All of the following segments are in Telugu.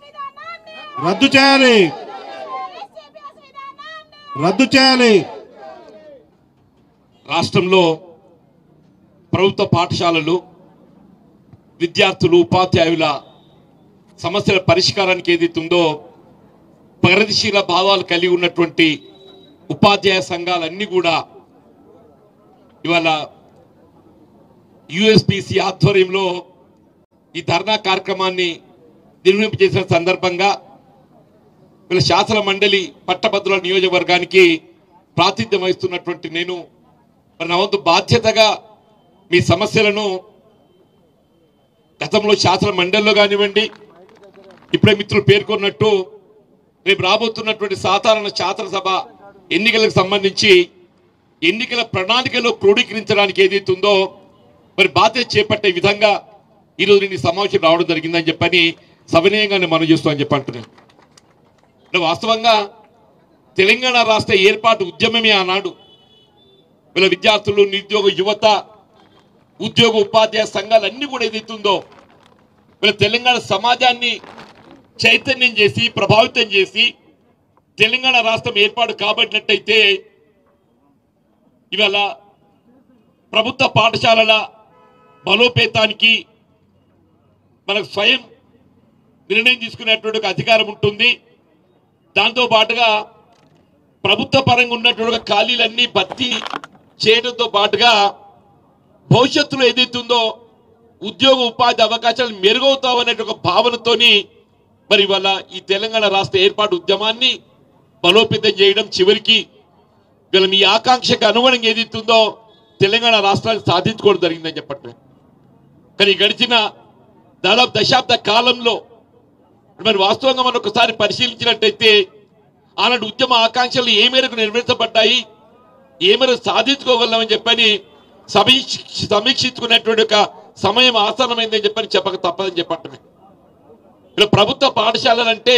రద్దు చేయాలి రద్దు చేయాలి రాష్ట్రంలో ప్రభుత్వ పాఠశాలలు విద్యార్థులు ఉపాధ్యాయుల సమస్యల పరిష్కారానికి ఏదైతుందో ప్రగతిశీల భావాలు కలిగి ఉన్నటువంటి ఉపాధ్యాయ సంఘాలన్నీ కూడా ఇవాళ యుఎస్పిసి ఆధ్వర్యంలో ఈ ధర్నా కార్యక్రమాన్ని నిర్వహింపజేసిన సందర్భంగా వీళ్ళ శాసన మండలి పట్టభద్రుల నియోజకవర్గానికి ప్రాతిథ్యం వహిస్తున్నటువంటి నేను మరి నా వంతు బాధ్యతగా మీ సమస్యలను గతంలో శాసన మండలిలో కానివ్వండి ఇప్పుడే మిత్రులు పేర్కొన్నట్టు రేపు రాబోతున్నటువంటి సాధారణ శాసనసభ ఎన్నికలకు సంబంధించి ఎన్నికల ప్రణాళికలో క్రోడీకరించడానికి ఏదైతే ఉందో మరి బాధ్యత చేపట్టే విధంగా ఈరోజు నేను ఈ సమావేశం రావడం జరిగిందని చెప్పని సవినయంగా నేను మనం చేస్తామని చెప్పి అంటున్నాను అంటే వాస్తవంగా తెలంగాణ రాష్ట్ర ఏర్పాటు ఉద్యమమే ఆనాడు వీళ్ళ విద్యార్థులు నిరుద్యోగ యువత ఉద్యోగ ఉపాధ్యాయ సంఘాలు అన్ని కూడా ఏదైతుందో వీళ్ళ తెలంగాణ సమాజాన్ని చైతన్యం చేసి ప్రభావితం చేసి తెలంగాణ రాష్ట్రం ఏర్పాటు కాబట్టినట్టయితే ఇవాళ ప్రభుత్వ పాఠశాలల బలోపేతానికి మనకు స్వయం నిర్ణయం తీసుకునేటువంటి ఒక అధికారం ఉంటుంది దాంతో పాటుగా ప్రభుత్వ పరంగా ఉన్నటువంటి ఒక ఖాళీలన్నీ భర్తీ చేయడంతో పాటుగా భవిష్యత్తులో ఏదైతుందో ఉద్యోగ ఉపాధి అవకాశాలు మెరుగవుతావు అనే ఒక భావనతోని మరి ఇవాళ ఈ తెలంగాణ రాష్ట్ర ఏర్పాటు ఉద్యమాన్ని బలోపేతం చేయడం చివరికి వీళ్ళ మీ ఆకాంక్షకు అనుగుణంగా ఏదైతుందో తెలంగాణ రాష్ట్రాన్ని సాధించుకోవడం జరిగిందని చెప్పట్లేదు కానీ గడిచిన దాదాపు దశాబ్ద కాలంలో మరి వాస్తవంగా మనం ఒకసారి పరిశీలించినట్టయితే ఆనాటి ఉద్యమ ఆకాంక్షలు ఏ మేరకు నెరవేర్చబడ్డాయి ఏ మేరకు సాధించుకోగలమని చెప్పని సమీక్ష సమీక్షించుకునేటువంటి ఒక సమయం ఆసన్నమైందని చెప్పని చెప్పక తప్పదని చెప్పటమే ఇలా ప్రభుత్వ పాఠశాలలు అంటే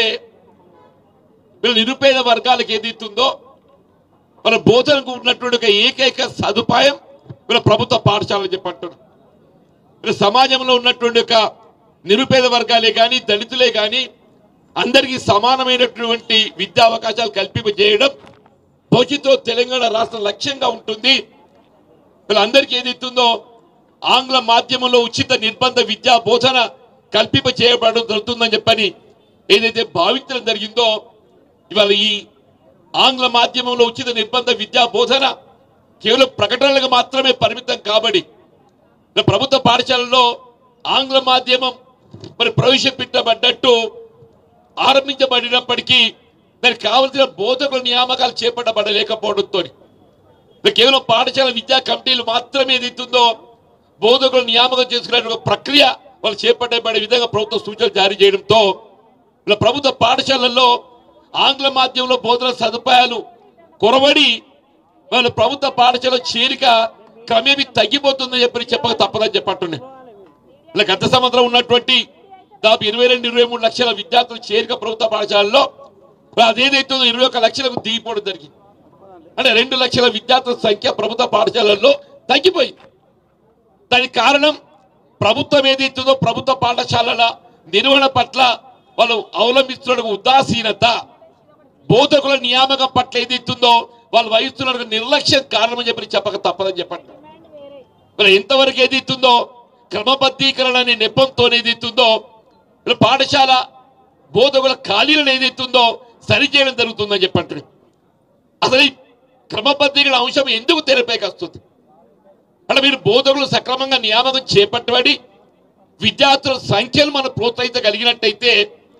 వీళ్ళ నిరుపేద వర్గాలకు ఏదైతుందో మన బోధనకు ఉన్నటువంటి ఒక ఏకైక సదుపాయం వీళ్ళ ప్రభుత్వ పాఠశాలలు చెప్పంటున్నారు వీళ్ళ సమాజంలో ఉన్నటువంటి ఒక నిరుపేద వర్గాలే కానీ దళితులే కానీ అందరికీ సమానమైనటువంటి విద్యా అవకాశాలు కల్పింపజేయడం భవిష్యత్తులో తెలంగాణ రాష్ట్ర లక్ష్యంగా ఉంటుంది వీళ్ళందరికీ ఏదైతుందో ఆంగ్ల మాధ్యమంలో ఉచిత నిర్బంధ విద్యా బోధన కల్పింప చేయబడడం జరుగుతుందని చెప్పని ఏదైతే భావించడం జరిగిందో ఇవాళ ఈ ఆంగ్ల మాధ్యమంలో ఉచిత నిర్బంధ విద్యా బోధన కేవలం ప్రకటనలకు మాత్రమే పరిమితం కాబడి ఇలా ప్రభుత్వ పాఠశాలలో ఆంగ్ల మాధ్యమం మరి ప్రవేశపెట్టబడ్డట్టు ఆరంభించబడినప్పటికీ దానికి కావలసిన బోధకుల నియామకాలు చేపట్టబడలేకపోవడంతో కేవలం పాఠశాల విద్యా కమిటీలు మాత్రమే ఏదైతుందో బోధకుల నియామకం చేసుకునే ఒక ప్రక్రియ వాళ్ళు చేపట్టబడే విధంగా ప్రభుత్వం సూచనలు జారీ చేయడంతో ఇలా ప్రభుత్వ పాఠశాలల్లో ఆంగ్ల మాధ్యమంలో బోధన సదుపాయాలు కొరబడి వాళ్ళు ప్రభుత్వ పాఠశాల చేరిక క్రమేపీ తగ్గిపోతుందని చెప్పి చెప్పక తప్పదని చెప్పంటున్నాను ఇలా గత సంవత్సరం ఉన్నటువంటి దాదాపు ఇరవై రెండు ఇరవై మూడు లక్షల విద్యార్థులు చేరిక ప్రభుత్వ పాఠశాలలో మరి అదేదైతే ఉందో ఇరవై ఒక లక్షలకు దిగిపోవడం జరిగింది అంటే రెండు లక్షల విద్యార్థుల సంఖ్య ప్రభుత్వ పాఠశాలల్లో తగ్గిపోయింది దానికి కారణం ప్రభుత్వం ఏదైతుందో ప్రభుత్వ పాఠశాలల నిర్వహణ పట్ల వాళ్ళు అవలంబిస్తున్న ఉదాసీనత బోధకుల నియామకం పట్ల ఏదైతుందో వాళ్ళు వహిస్తున్న నిర్లక్ష్యం కారణమని చెప్పి చెప్పక తప్పదని చెప్పండి మరి ఎంతవరకు ఏదైతుందో క్రమబద్ధీకరణ అనే నెపంతో ఏదైతుందో ఇలా పాఠశాల బోధకుల ఖాళీలను ఏదైతుందో సరిచేయడం జరుగుతుందని చెప్పండి అసలు ఈ క్రమబద్ధీకరణ అంశం ఎందుకు తెరపైకి వస్తుంది అంటే మీరు బోధకులు సక్రమంగా నియామకం చేపట్టబడి విద్యార్థుల సంఖ్యను మనం ప్రోత్సహించగలిగినట్టయితే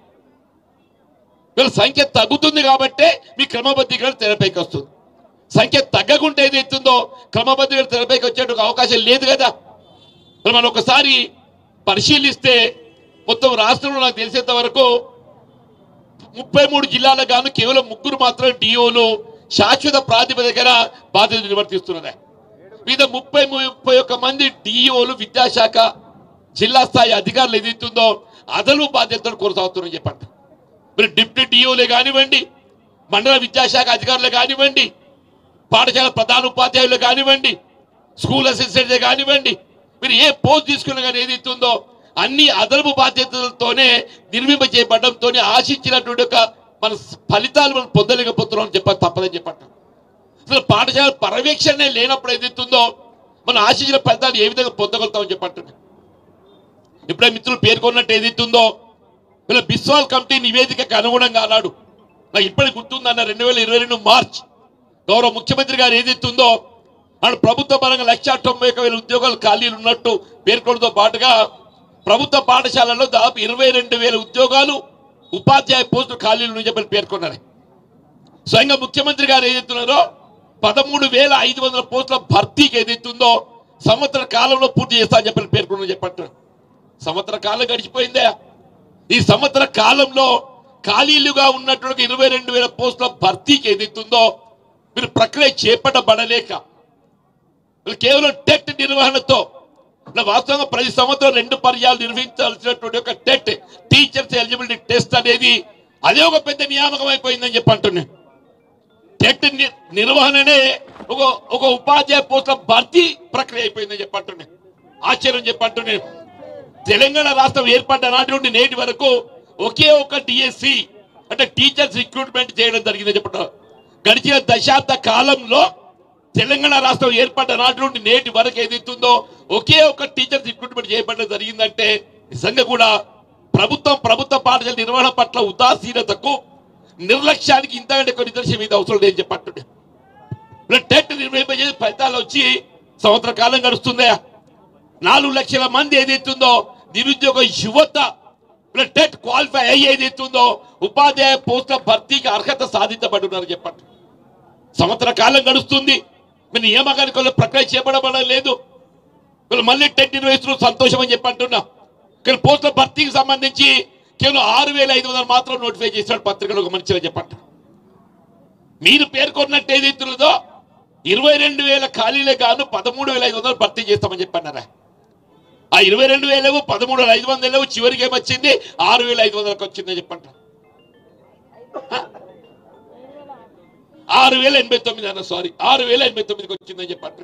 వీళ్ళ సంఖ్య తగ్గుతుంది కాబట్టే మీ క్రమబద్ధీకరణ తెరపైకి వస్తుంది సంఖ్య తగ్గకుంటే ఏదైతుందో క్రమబద్ధీకరణ తెరపైకి వచ్చేటువంటి అవకాశం లేదు కదా మరి మనం ఒకసారి పరిశీలిస్తే మొత్తం రాష్ట్రంలో నాకు తెలిసేంత వరకు ముప్పై మూడు జిల్లాలకు గాను కేవలం ముగ్గురు మాత్రం డిఓలు శాశ్వత ప్రాతిపదికన బాధ్యత నిర్వర్తిస్తున్నదే మీద ముప్పై ముప్పై ఒక్క మంది డిఓలు విద్యాశాఖ జిల్లా స్థాయి అధికారులు ఏదైతుందో అదలు బాధ్యతలు కొనసాగుతున్నారని చెప్పండి మీరు డిప్యూటీ డిఓలే కానివ్వండి మండల విద్యాశాఖ అధికారులు కానివ్వండి పాఠశాల ప్రధాన ఉపాధ్యాయులు కానివ్వండి స్కూల్ అసిస్టెంట్ కానివ్వండి మీరు ఏ పోస్ట్ తీసుకున్నా కానీ ఏదైతే ఉందో అన్ని అదనపు బాధ్యతలతోనే నిర్మింప చేయబడడంతో ఆశించినటువంటి ఒక మన ఫలితాలు మనం పొందలేకపోతున్నాం అని చెప్పాలి తప్పదని చెప్పండి అసలు పాఠశాల పర్యవేక్షణ లేనప్పుడు ఏదైతుందో మనం ఆశించిన ఫలితాలు ఏ విధంగా పొందగలుగుతామని చెప్పంటున్నాను ఇప్పుడే మిత్రులు పేర్కొన్నట్టు ఏదైతుందో వీళ్ళ బిస్వాల్ కమిటీ నివేదికకు అనుగుణంగా అన్నాడు నాకు ఇప్పటికి గుర్తుందన్న రెండు వేల ఇరవై రెండు మార్చ్ గౌరవ ముఖ్యమంత్రి గారు ఏదైతుందో ఆడు ప్రభుత్వ పరంగా లక్ష తొంభై ఒక వేల ఉద్యోగాలు ఖాళీలు ఉన్నట్టు పేర్కొనడంతో పాటుగా ప్రభుత్వ పాఠశాలల్లో దాదాపు ఇరవై రెండు వేల ఉద్యోగాలు ఉపాధ్యాయ పోస్టులు ఖాళీలు అని చెప్పి పేర్కొన్నారు స్వయంగా ముఖ్యమంత్రి గారు ఏదైతున్నారో పదమూడు వేల ఐదు వందల పోస్టుల భర్తీకి ఏదైతుందో సంవత్సర కాలంలో పూర్తి చేస్తా అని చెప్పి పేర్కొన్న చెప్పంటారు సంవత్సర కాలం గడిచిపోయిందే ఈ సంవత్సర కాలంలో ఖాళీలుగా ఉన్నటువంటి ఇరవై రెండు వేల పోస్టుల భర్తీకి ఏదైతుందో మీరు ప్రక్రియ చేపట్టబడలేక వీళ్ళు కేవలం టెట్ నిర్వహణతో ఇలా వాస్తవంగా ప్రతి సంవత్సరం రెండు పర్యాలు నిర్వహించాల్సినటువంటి ఒక టెట్ టీచర్స్ ఎలిజిబిలిటీ టెస్ట్ అనేది అదే ఒక పెద్ద నియామకం అయిపోయిందని చెప్పి అంటున్నాను టెట్ ని- నిర్వహణనే ఒక ఒక ఉపాధ్యాయ పోస్టుల భర్తీ ప్రక్రియ అయిపోయిందని చెప్పి అంటున్నాను ఆశ్చర్యం చెప్పి అంటున్నాను తెలంగాణ రాష్ట్రం ఏర్పడ్డ నాటి నుండి నేటి వరకు ఒకే ఒక డిఎస్సి అంటే టీచర్స్ రిక్రూట్మెంట్ చేయడం జరిగిందని చెప్పడం గడిచిన దశాబ్ద కాలంలో తెలంగాణ రాష్ట్రం ఏర్పడ్డ నాటి నుండి నేటి వరకు ఏదైతుందో ఒకే ఒక టీచర్స్ రిక్రూట్మెంట్ చేయబడడం జరిగిందంటే నిజంగా కూడా ప్రభుత్వం ప్రభుత్వ పాఠశాల నిర్వహణ పట్ల ఉదాసీనతకు నిర్లక్ష్యానికి ఇంతకంటే కొన్ని నిదర్శనం ఇది అవసరం లేదని చెప్పంటుండే ఇలా టెట్ నిర్వహింపజేసి ఫలితాలు వచ్చి సంవత్సర కాలం గడుస్తుందా నాలుగు లక్షల మంది ఏదైతుందో నిరుద్యోగ యువత ఇలా టెట్ క్వాలిఫై అయ్యి ఏదైతుందో ఉపాధ్యాయ పోస్టుల భర్తీకి అర్హత సాధించబడి ఉన్నారు చెప్పండి సంవత్సర కాలం గడుస్తుంది మీరు నియామకానికి వాళ్ళు ప్రక్రియ చేపడబడం లేదు వీళ్ళు మళ్ళీ టెట్ నిర్వహిస్తున్న సంతోషం అని చెప్పి అంటున్నా కానీ పోస్టుల భర్తీకి సంబంధించి కేవలం ఆరు వేల ఐదు వందలు మాత్రం నోటిఫై చేసినాడు పత్రికలు ఒక మంచిగా చెప్పండి మీరు పేర్కొన్నట్టు ఏదైతున్నదో ఇరవై రెండు వేల ఖాళీలే కాదు పదమూడు వేల ఐదు వందలు భర్తీ చేస్తామని చెప్పన్నారా ఆ ఇరవై రెండు వేలేవు పదమూడు వేల ఐదు వందలు చివరికి ఏమొచ్చింది ఆరు వేల ఐదు వందలకు వచ్చిందని చెప్పంట ఆరు వేల ఎనభై తొమ్మిది అన్న సారీ ఆరు వేల ఎనభై తొమ్మిదికి వచ్చిందని చెప్పంటారు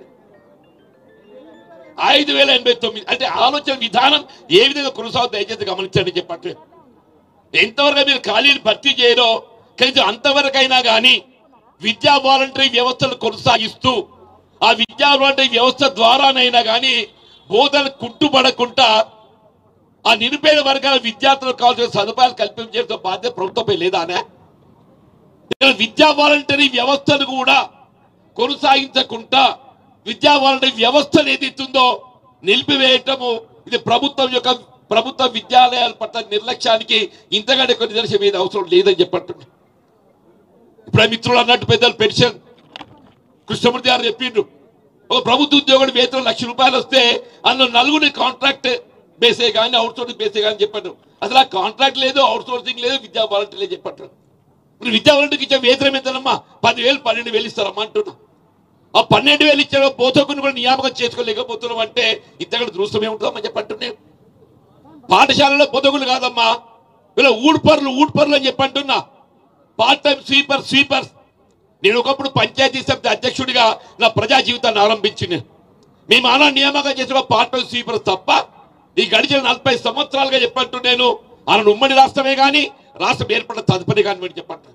ఐదు వేల ఎనభై తొమ్మిది అంటే ఆలోచన విధానం ఏ విధంగా కొనసాగుతుంది దయచేసి గమనించండి చెప్పట్టు ఎంతవరకు మీరు ఖాళీలు భర్తీ చేయరో కనీసం అంతవరకైనా కానీ విద్యా వాలంటరీ వ్యవస్థను కొనసాగిస్తూ ఆ విద్యా వాలంటరీ వ్యవస్థ ద్వారానైనా కానీ బోధన కుట్టుబడకుండా ఆ నిరుపేద వర్గాల విద్యార్థులకు కావాల్సిన సదుపాయాలు కల్పించేందుకు బాధ్యత ప్రభుత్వంపై లేదా అనే ఇక్కడ విద్యా వాలంటరీ వ్యవస్థను కూడా కొనసాగించకుండా విద్యా వాలంటరీ వ్యవస్థను ఏదైతుందో నిలిపివేయటము ఇది ప్రభుత్వం యొక్క ప్రభుత్వ విద్యాలయాల పట్ల నిర్లక్ష్యానికి ఇంతకంటే కొన్ని నిదర్శనం ఏది అవసరం లేదని చెప్పంటున్నా ఇప్పుడు ఆ మిత్రులు అన్నట్టు పెద్దలు పెన్షన్ కృష్ణమూర్తి గారు చెప్పిండ్రు ఒక ప్రభుత్వ ఉద్యోగుడు వేతనం లక్ష రూపాయలు వస్తే అందులో నలుగురిని కాంట్రాక్ట్ బేసే కానీ అవుట్ సోర్సింగ్ బేసే కానీ చెప్పారు అసలు ఆ కాంట్రాక్ట్ లేదు అవుట్ సోర్సింగ్ లేదు విద్యా వాలంటీ లేదు చెప్పారు ఇప్పుడు విద్యా వాలంటీర్కి ఇచ్చే వేతనం ఎంతనమ్మా పదివేలు పన్నెండు వేలు ఇస్తారమ్మా అంటున్నా ఆ పన్నెండు వేలు ఇచ్చిన బోధకుని కూడా నియామకం చేసుకోలేకపోతున్నాం అంటే ఇంతకంటే దృష్టమే ఉంటుందమ్మా చెప్పంటున్నాను పాఠశాలలో బోధకులు కాదమ్మా వీళ్ళ ఊడ్పర్లు ఊడ్పర్లు అని చెప్పి అంటున్నా పార్ట్ టైం స్వీపర్ స్వీపర్స్ నేను ఒకప్పుడు పంచాయతీ సమితి అధ్యక్షుడిగా నా ప్రజా జీవితాన్ని ఆరంభించింది మేము అలా నియామకం చేసిన పార్ట్ టైం స్వీపర్స్ తప్ప ఈ గడిచిన నలభై సంవత్సరాలుగా చెప్పంటూ నేను ఆయన ఉమ్మడి రాష్ట్రమే కానీ రాష్ట్రం ఏర్పడిన తదుపరి కానీ మీరు చెప్పండి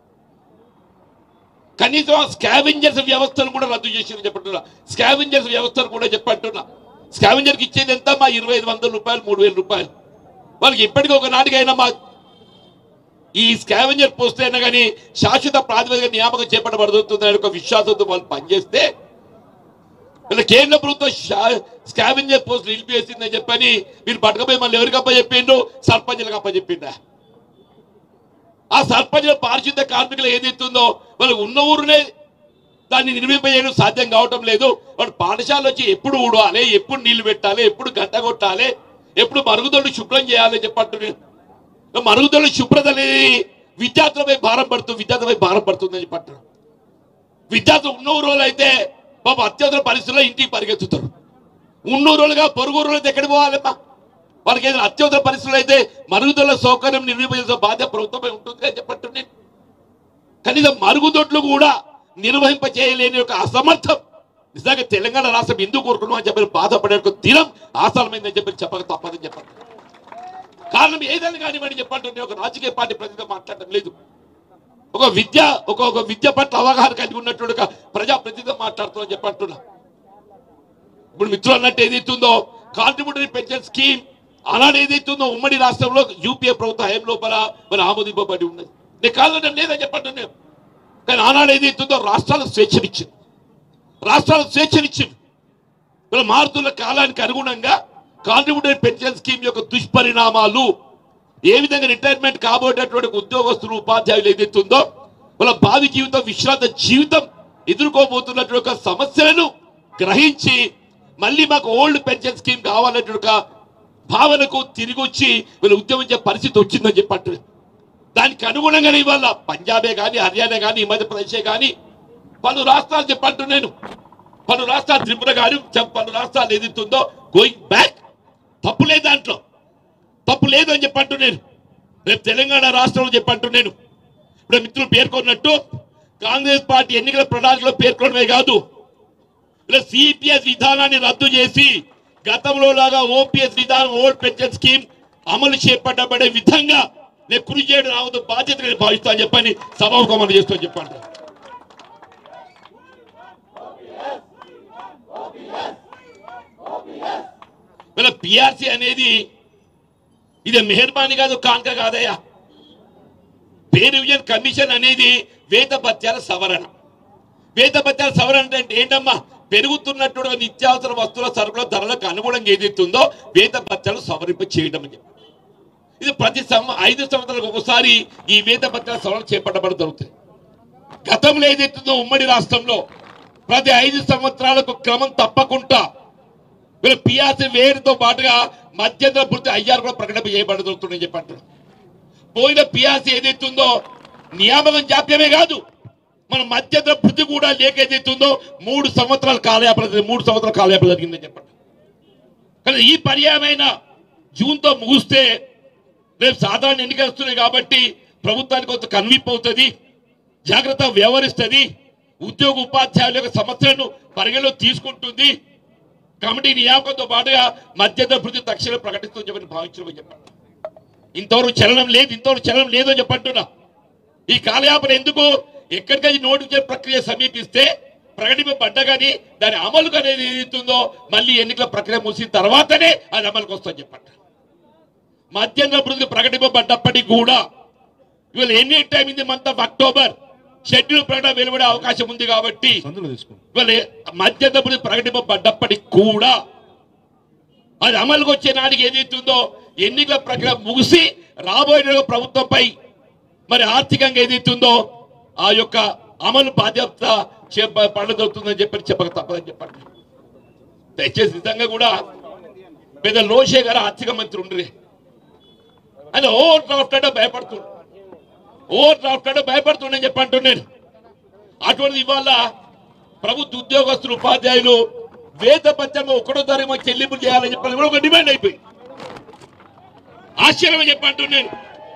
కనీసం స్కావెంజర్స్ వ్యవస్థను కూడా రద్దు చేసి చెప్పంటున్నా స్కావెంజర్స్ వ్యవస్థను కూడా చెప్పంటున్నా స్కావెంజర్కి ఇచ్చేది ఎంత మా ఇరవై ఐదు వందల రూపాయలు మూడు వేల రూపాయలు వాళ్ళకి ఇప్పటికీ ఒక నాటికైనా మా ఈ స్కావెంజర్ పోస్ట్ అయినా కానీ శాశ్వత ప్రాతిపదిక నియామకం చేపట్టబడుతుందని ఒక విశ్వాసంతో వాళ్ళు పనిచేస్తే వీళ్ళ కేంద్ర ప్రభుత్వం శా- స్కావెంజర్ పోస్ట్ నిలిపివేసిందని చెప్పని మీరు పట్టుకపోయి మళ్ళీ ఎవరికి అప్ప చెప్పిండ్రు సర్పంచులకు అప్ప చెప్పిండా ఆ సర్పంచుల పారిశుద్ధ కార్మికులు ఏదైతుందో వాళ్ళు ఉన్న ఊరునే దాన్ని నిర్మింపజేయడం సాధ్యం కావటం లేదు వాడు పాఠశాల వచ్చి ఎప్పుడు ఊడాలి ఎప్పుడు నీళ్లు పెట్టాలి ఎప్పుడు గంట కొట్టాలి ఎప్పుడు మరుగుదొడ్లు శుభ్రం చేయాలి చెప్పట్టు మరుగుదొడ్ల శుభ్రత అనేది విద్యార్థులపై భారం పడుతుంది విద్యార్థులపై భారం పడుతుందని చెప్పట్టు విద్యార్థులు ఉన్న రోజులు అయితే పాప అత్యవసర పరిస్థితుల్లో ఇంటికి పరిగెత్తుతారు ఉన్న రోజులుగా పొరుగు రోజులు అయితే ఎక్కడికి పోవాలమ్మా వాళ్ళకి ఏదైనా అత్యవసర పరిస్థితులు అయితే మరుగుదొడ్ల సౌకర్యం నిర్వహించాల్సిన బాధ్యత ప్రభుత్వమై ఉంటుంది అని చెప్పట్టు నేను కనీసం మరుగుదొడ్లు కూడా నిర్వహింప చేయలేని ఒక అసమర్థం నిజంగా తెలంగాణ రాష్ట్రం ఎందుకు కోరుకున్నాం అని చెప్పి బాధపడే ఒక దినం ఆసలమైందని చెప్పి చెప్పక తప్పదని చెప్పండి కారణం ఏదైనా కానివ్వండి చెప్పండి ఒక రాజకీయ పార్టీ ప్రతినిధిగా మాట్లాడటం లేదు ఒక విద్య ఒక ఒక విద్య పట్ల అవగాహన కలిగి ఉన్నటువంటి ఒక ప్రజా ప్రతినిధిగా మాట్లాడుతున్నా చెప్పంటున్నా ఇప్పుడు మిత్రులు అన్నట్టు ఏదైతుందో కాంట్రిబ్యూటరీ పెన్షన్ స్కీమ్ అలానే ఏదైతుందో ఉమ్మడి రాష్ట్రంలో యూపీఏ ప్రభుత్వ హయం లోపల మరి ఆమోదింపబడి ఉన్నది నేను కాదు లేదని చెప్పండి నేను కానీ ఆనాడు ఏదైతుందో రాష్ట్రాలకు స్వేచ్ఛనిచ్చింది రాష్ట్రాలకు స్వేచ్ఛనిచ్చింది ఇలా మారుతున్న కాలానికి అనుగుణంగా కాంట్రిబ్యూటరీ పెన్షన్ స్కీమ్ యొక్క దుష్పరిణామాలు ఏ విధంగా రిటైర్మెంట్ కాబోయేటటువంటి ఉద్యోగస్తులు ఉపాధ్యాయులు ఏదైతుందో వాళ్ళ భావి జీవితం విశ్రాంత జీవితం ఎదుర్కోబోతున్నటువంటి ఒక సమస్యలను గ్రహించి మళ్ళీ మాకు ఓల్డ్ పెన్షన్ స్కీమ్ కావాలన్నటువంటి ఒక భావనకు తిరిగి వచ్చి వీళ్ళు ఉద్యమించే పరిస్థితి వచ్చిందని చెప్పట్టు దానికి అనుగుణంగానే ఇవాళ పంజాబే కానీ హర్యానా కానీ మధ్యప్రదేశే కానీ పలు రాష్ట్రాలు చెప్పంటు నేను పలు రాష్ట్రాలు త్రిపుర కానీ చె- పలు రాష్ట్రాలు ఏదైతుందో గోయింగ్ బ్యాక్ తప్పు లేదు దాంట్లో తప్పు లేదు అని చెప్పంటు నేను రేపు తెలంగాణ రాష్ట్రంలో చెప్పంటు నేను ఇప్పుడు మిత్రులు పేర్కొన్నట్టు కాంగ్రెస్ పార్టీ ఎన్నికల ప్రణాళికలో పేర్కొనడమే కాదు ఇలా సిపిఎస్ విధానాన్ని రద్దు చేసి గతంలో లాగా ఓపీఎస్ విధానం ఓల్డ్ పెన్షన్ స్కీమ్ అమలు చేపట్టబడే విధంగా నేను కృషి చేయడం రావద్దు బాధ్యత నేను భావిస్తాను చెప్పని సభాముఖం చేస్తూ చెప్పండి ఇలా పిఆర్సీ అనేది ఇది మెహర్బానీ కాదు కాంక కాదయ్యా పే రివిజన్ కమిషన్ అనేది వేత భత్యాల సవరణ వేత భత్యాల సవరణ అంటే ఏంటమ్మా పెరుగుతున్నటువంటి నిత్యావసర వస్తువుల సరుకుల ధరలకు అనుగుణంగా ఏదైతుందో వేత భత్యాలు సవరింప చేయడం అని చెప్పి ఇది ప్రతి సం- ఐదు సంవత్సరాలకు ఒకసారి ఈ వేత భత్యాల సవరణ చేపట్టబడి జరుగుతుంది గతంలో ఏదైతుందో ఉమ్మడి రాష్ట్రంలో ప్రతి ఐదు సంవత్సరాలకు క్రమం తప్పకుండా వీళ్ళు పిఆర్సీ వేరుతో పాటుగా మధ్యంతర పూర్తి అయ్యారు కూడా ప్రకటన చేయబడుతుందని చెప్పి అంటున్నారు పోయిన పిఆర్సీ ఏదైతుందో నియామకం జాప్యమే కాదు మన మధ్యంతర వృద్ధి కూడా లేక ఏదైతుందో మూడు సంవత్సరాల కాలయాపన జరిగింది. మూడు సంవత్సరాల కాలయాపన జరిగిందని చెప్పండి కానీ ఈ పర్యాయమైన జూన్తో ముగిస్తే రేపు సాధారణ ఎన్నికలు వస్తున్నాయి కాబట్టి ప్రభుత్వానికి కొంత కన్విప్ అవుతుంది జాగ్రత్త వ్యవహరిస్తుంది ఉద్యోగ ఉపాధ్యాయుల యొక్క సమస్యలను పరిగణలో తీసుకుంటుంది కమిటీ నియామకంతో పాటుగా మధ్యంతర వృద్ధి తక్షణం ప్రకటిస్తుందని చెప్పని భావించడం చెప్పండి ఇంతవరకు చలనం లేదు ఇంతవరకు చలనం లేదు అని చెప్పంటున్నా ఈ కాలయాపన ఎందుకు ఎక్కడికది నోటిఫికేషన్ ప్రక్రియ సమీపిస్తే ప్రకటింపబడ్డ కానీ దాని అమలుకు అనేది ఏదైతుందో మళ్ళీ ఎన్నికల ప్రక్రియ ముగిసిన తర్వాతనే అది అమలుకు వస్తుందని చెప్పండి మధ్యంతర వృద్ధి ప్రకటింపబడ్డప్పటికీ కూడా ఇవాళ ఎన్ని టైం ఇది మంత్ ఆఫ్ అక్టోబర్ షెడ్యూల్ ప్రకటన వెలువడే అవకాశం ఉంది కాబట్టి సందులో తీసుకో ఇవాళ మధ్యంతర వృద్ధి ప్రకటింపబడ్డప్పటికి కూడా అది అమలుకు వచ్చే నాటికి ఏదైతుందో ఎన్నికల ప్రక్రియ ముగిసి రాబోయే ప్రభుత్వంపై మరి ఆర్థికంగా ఏదైతుందో ఆ యొక్క అమలు బాధ్యత చేప- పడదవుతుందని చెప్పి చెప్పక తప్పదని చెప్పండి దయచేసి నిజంగా కూడా పెద్ద లోషే గారు ఆర్థిక మంత్రి ఉండరే ఆయన ఓవర్ డ్రాఫ్ట్ అంటే భయపడుతుండు ఓవర్ డ్రాఫ్ట్ అంటే భయపడుతుండని చెప్పి అంటున్నాను అటువంటి ఇవాళ ప్రభుత్వ ఉద్యోగస్తులు ఉపాధ్యాయులు వేత పత్యం ఒకటో తారీఖు చెల్లింపులు చేయాలని చెప్పాలి కూడా ఒక డిమాండ్ అయిపోయి ఆశ్చర్యం చెప్పంటున్నాను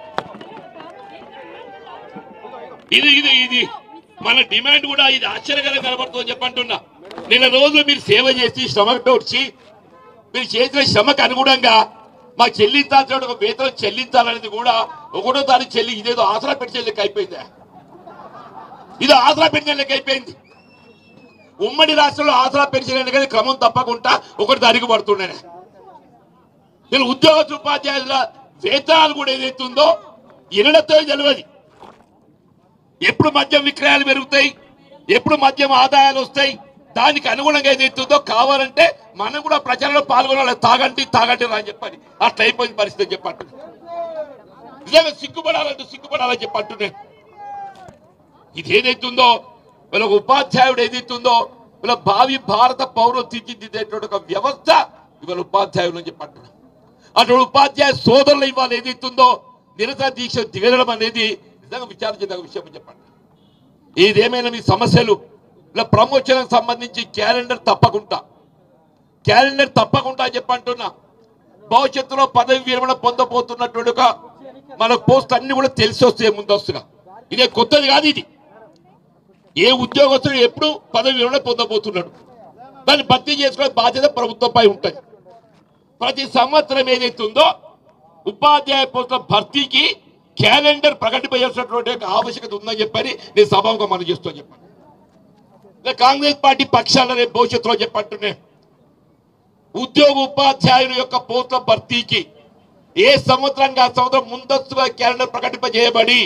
ఇది ఇది ఇది మన డిమాండ్ కూడా ఇది ఆశ్చర్యకరంగా కనబడుతుందని చెప్పంటున్నా నిన్న రోజు మీరు సేవ చేసి శ్రమకు వచ్చి మీరు చేసిన శ్రమకు అనుగుణంగా మాకు చెల్లించాల్సిన ఒక వేతనం చెల్లించాలనేది కూడా ఒకటో తారీఖు చెల్లి ఇదేదో ఆసరా పెట్టి చెల్లికి అయిపోయిందా ఇది ఆసరా పెన్షన్ లెక్క అయిపోయింది ఉమ్మడి రాష్ట్రంలో ఆసరా పెన్షన్ అనేది క్రమం తప్పకుండా ఒకటి తారీఖు పడుతున్నాయి నేను ఉద్యోగ ఉపాధ్యాయుల వేతనాలు కూడా ఏదైతుందో ఇళ్లతో తెలియదు ఎప్పుడు మద్యం విక్రయాలు పెరుగుతాయి ఎప్పుడు మద్యం ఆదాయాలు వస్తాయి దానికి అనుగుణంగా ఏదైతుందో కావాలంటే మనం కూడా ప్రచారంలో పాల్గొనాలి తాగండి తాగండి రా అని చెప్పని అట్లా అయిపోయింది పరిస్థితి అని చెప్పండి నిజంగా సిగ్గుపడాలంటే సిగ్గుపడాలని చెప్పంటున్నాను ఇది ఏదైతుందో వీళ్ళ ఒక ఉపాధ్యాయుడు ఏదైతుందో వీళ్ళ భావి భారత పౌరులు తీర్చిదిద్దేటువంటి ఒక వ్యవస్థ ఇవాళ ఉపాధ్యాయులు అని చెప్పంటున్నాను అటువంటి ఉపాధ్యాయ సోదరులు ఇవాళ ఏదైతుందో నిరసన దీక్ష దిగడం అనేది నిజంగా విచారించదగ్గ విషయం అని చెప్పండి ఏదేమైనా మీ సమస్యలు ఇలా ప్రమోషన్ సంబంధించి క్యాలెండర్ తప్పకుండా క్యాలెండర్ తప్పకుండా అని చెప్పంటున్నా భవిష్యత్తులో పదవి విరమణ పొందబోతున్నటువంటి ఒక మన పోస్ట్ అన్ని కూడా తెలిసి వస్తాయి ముందస్తుగా ఇదే కొత్తది కాదు ఇది ఏ ఉద్యోగస్తుడు ఎప్పుడు పదవి విరమణ పొందబోతున్నాడు దాన్ని భర్తీ చేసుకునే బాధ్యత ప్రభుత్వంపై ఉంటుంది ప్రతి సంవత్సరం ఏదైతే ఉందో ఉపాధ్యాయ పోస్టుల భర్తీకి క్యాలెండర్ ప్రకటింపజేసినటువంటి ఒక ఆవశ్యకత ఉందని చెప్పని నేను సభకు మనం చేస్తూ చెప్పాను లే కాంగ్రెస్ పార్టీ పక్షాల రేపు భవిష్యత్తులో చెప్పంటున్నాను ఉద్యోగ ఉపాధ్యాయుల యొక్క పోస్టుల భర్తీకి ఏ సంవత్సరానికి ఆ సంవత్సరం ముందస్తుగా క్యాలెండర్ ప్రకటింపజేయబడి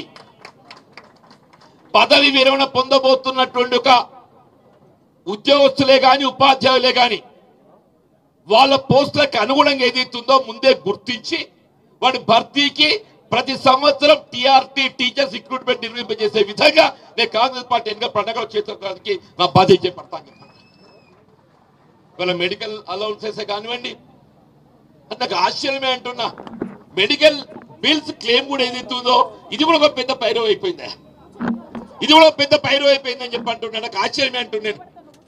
పదవి విరమణ పొందబోతున్నటువంటి ఒక ఉద్యోగస్తులే గాని ఉపాధ్యాయులే గాని వాళ్ళ పోస్టులకు అనుగుణంగా ఏదైతుందో ముందే గుర్తించి వాడి భర్తీకి ప్రతి సంవత్సరం టీఆర్టీ టీచర్స్ రిక్రూట్మెంట్ నిర్వహింపజేసే విధంగా నేను కాంగ్రెస్ పార్టీ ఎన్నిక పండగ చేతుకోవడానికి నా బాధ్యత చేపడతాను ఇవాళ మెడికల్ అలౌన్సెస్ కానివ్వండి అది నాకు ఆశ్చర్యమే అంటున్నా మెడికల్ బిల్స్ క్లెయిమ్ కూడా ఏదైతుందో ఇది కూడా ఒక పెద్ద పైరవ్ అయిపోయిందా ఇది కూడా ఒక పెద్ద పైరవ్ అయిపోయిందని చెప్పి అంటున్నా నాకు ఆశ్చర్యమే అంటున్నాను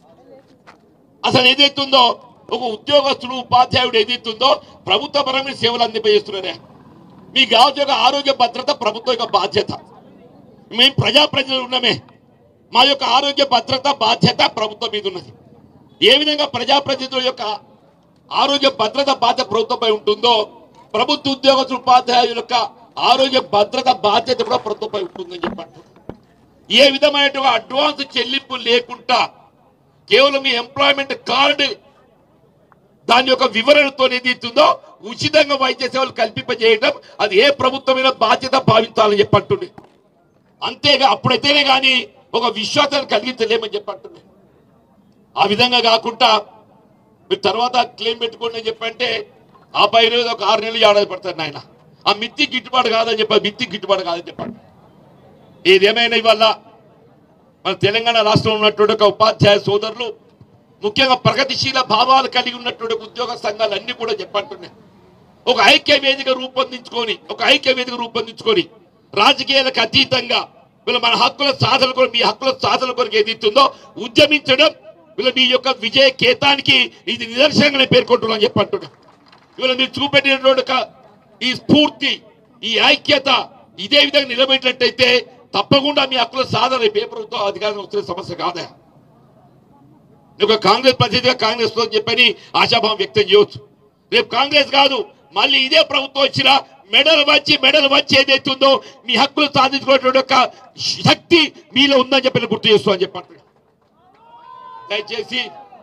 అసలు ఏదైతుందో ఒక ఉద్యోగస్తుడు ఉపాధ్యాయుడు ఏదైతుందో ప్రభుత్వ పరమైన సేవలు అందింపజేస్తున్నారే మీకు కావాల్సిన ఒక ఆరోగ్య భద్రత ప్రభుత్వం యొక్క బాధ్యత మేము ప్రజాప్రతినిధులు ఉన్నామే మా యొక్క ఆరోగ్య భద్రత బాధ్యత ప్రభుత్వం మీద ఉన్నది ఏ విధంగా ప్రజాప్రతినిధుల యొక్క ఆరోగ్య భద్రత బాధ్యత ప్రభుత్వంపై ఉంటుందో ప్రభుత్వ ఉద్యోగస్తుల ఉపాధ్యాయుల యొక్క ఆరోగ్య భద్రత బాధ్యత కూడా ప్రభుత్వంపై ఉంటుందని చెప్పండి ఏ విధమైనటువంటి అడ్వాన్స్ చెల్లింపు లేకుండా కేవలం మీ ఎంప్లాయ్మెంట్ కార్డు దాని యొక్క వివరణతో ఏదైతుందో ఉచితంగా వైద్య సేవలు కల్పింపజేయడం అది ఏ ప్రభుత్వమైన బాధ్యత భావించాలని చెప్పంటుంది అంతేగా అప్పుడైతేనే కానీ ఒక విశ్వాసాన్ని కలిగించలేమని చెప్పంటుంది ఆ విధంగా కాకుండా మీరు తర్వాత క్లెయిమ్ పెట్టుకోండి అని చెప్పంటే ఆ పైన ఒక ఆరు నెలలు ఏడాది పడతారు నాయన ఆ మిత్తి గిట్టుబాటు కాదని చెప్పి మిత్తి గిట్టుబాటు కాదని చెప్పండి ఏదేమైనా ఇవాళ మన తెలంగాణ రాష్ట్రంలో ఉన్నటువంటి ఒక ఉపాధ్యాయ సోదరులు ముఖ్యంగా ప్రగతిశీల భావాలు కలిగి ఉన్నటువంటి ఉద్యోగ సంఘాలు అన్ని కూడా చెప్పంటున్నాయి ఒక ఐక్య వేదిక రూపొందించుకొని ఒక ఐక్య వేదిక రూపొందించుకొని రాజకీయాలకు అతీతంగా వీళ్ళ మన హక్కుల సాధన కొరకు మీ హక్కుల సాధన కొరకు ఏదైతుందో ఉద్యమించడం వీళ్ళ మీ యొక్క విజయ కేతానికి ఇది నిదర్శనంగా పేర్కొంటున్నాను చెప్పంటున్నా వీళ్ళ మీరు చూపెట్టినటువంటి ఒక ఈ స్ఫూర్తి ఈ ఐక్యత ఇదే విధంగా నిలబెట్టినట్టయితే తప్పకుండా మీ హక్కుల సాధన రేపు ఏ ప్రభుత్వం అధికారం వస్తున్న సమస్య కాదా ఒక కాంగ్రెస్ ప్రతినిధిగా కాంగ్రెస్ తో చెప్పని ఆశాభావం వ్యక్తం చేయవచ్చు రేపు కాంగ్రెస్ కాదు మళ్ళీ ఇదే ప్రభుత్వం వచ్చిన మెడల్ వచ్చి మెడల్ వచ్చి ఏదైతుందో మీ హక్కులు సాధించుకునేటువంటి ఒక శక్తి మీలో ఉందని చెప్పి నేను గుర్తు చేస్తూ అని చెప్పండి దయచేసి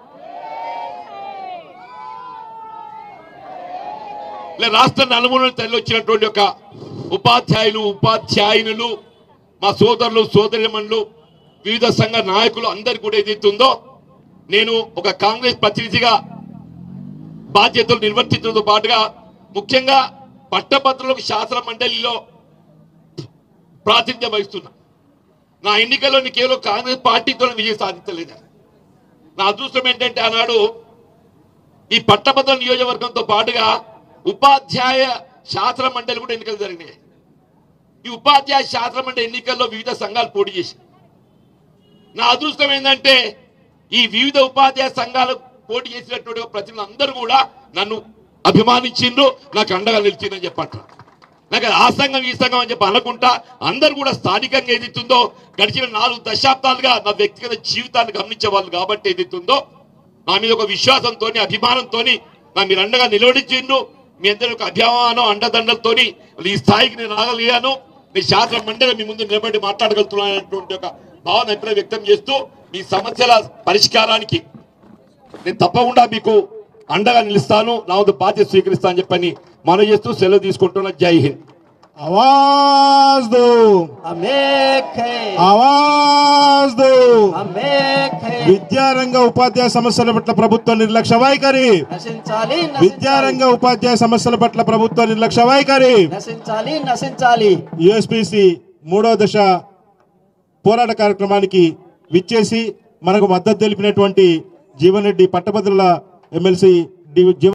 ఇలా రాష్ట్ర నలుమూలల తల్లి వచ్చినటువంటి ఒక ఉపాధ్యాయులు ఉపాధ్యాయునులు మా సోదరులు సోదరిమణులు వివిధ సంఘ నాయకులు అందరు కూడా ఏదైతుందో నేను ఒక కాంగ్రెస్ ప్రతినిధిగా బాధ్యతలు నిర్వర్తించడంతో పాటుగా ముఖ్యంగా పట్టభద్రులకు శాసన మండలిలో ప్రాతినిధ్యం వహిస్తున్నా నా ఎన్నికల్లో నేను కేవలం కాంగ్రెస్ పార్టీతో విజయం సాధించలేదు నా అదృష్టం ఏంటంటే ఆనాడు ఈ పట్టభద్రుల నియోజకవర్గంతో పాటుగా ఉపాధ్యాయ శాసన మండలి కూడా ఎన్నికలు జరిగినాయి ఈ ఉపాధ్యాయ శాసన మండలి ఎన్నికల్లో వివిధ సంఘాలు పోటీ చేసి నా అదృష్టం ఏంటంటే ఈ వివిధ ఉపాధ్యాయ సంఘాలు పోటీ చేసినటువంటి ప్రతినిధులు అందరూ కూడా నన్ను అభిమానించిండ్రు నాకు అండగా నిలిచిందని చెప్పంటారు నాకు అది ఆ సంఘం ఈ సంఘం అని చెప్పి అనుకుంటా అందరూ కూడా స్థానికంగా ఏదైతుందో గడిచిన నాలుగు దశాబ్దాలుగా నా వ్యక్తిగత జీవితాన్ని గమనించే వాళ్ళు కాబట్టి ఏదైతుందో నా మీద ఒక విశ్వాసంతో అభిమానంతో నా మీరు అండగా నిలబడించిండ్రు మీ అందరి ఒక అభిమానం అండదండలతోని ఈ స్థాయికి నేను రాగలిగాను మీ శాసన మండలి మీ ముందు నిలబడి మాట్లాడగలుగుతున్నానటువంటి ఒక భావన ఎప్పుడో వ్యక్తం చేస్తూ మీ సమస్యల పరిష్కారానికి నేను తప్పకుండా మీకు అండగా నిలుస్తాను నా వంతు బాధ్యత స్వీకరిస్తాను చెప్పని మనం చేస్తూ సెలవు తీసుకుంటున్నా జై హింద్ आवाज दो अमेक है ఆవాజ్ దో अमेक है విద్యారంగ ఉపాధ్యాయ సమస్యల పట్ల ప్రభుత్వ నిర్లక్ష్య వైఖరి నశించాలి విద్యారంగ ఉపాధ్యాయ సమస్యల పట్ల ప్రభుత్వ నిర్లక్ష్య వైఖరి నశించాలి నశించాలి యుఎస్పిసి మూడో దశ పోరాట కార్యక్రమానికి విచ్చేసి మనకు మద్దతు తెలిపినటువంటి జీవన్ రెడ్డి పట్టభద్రుల ఎమ్మెల్సీ డి- జీవన్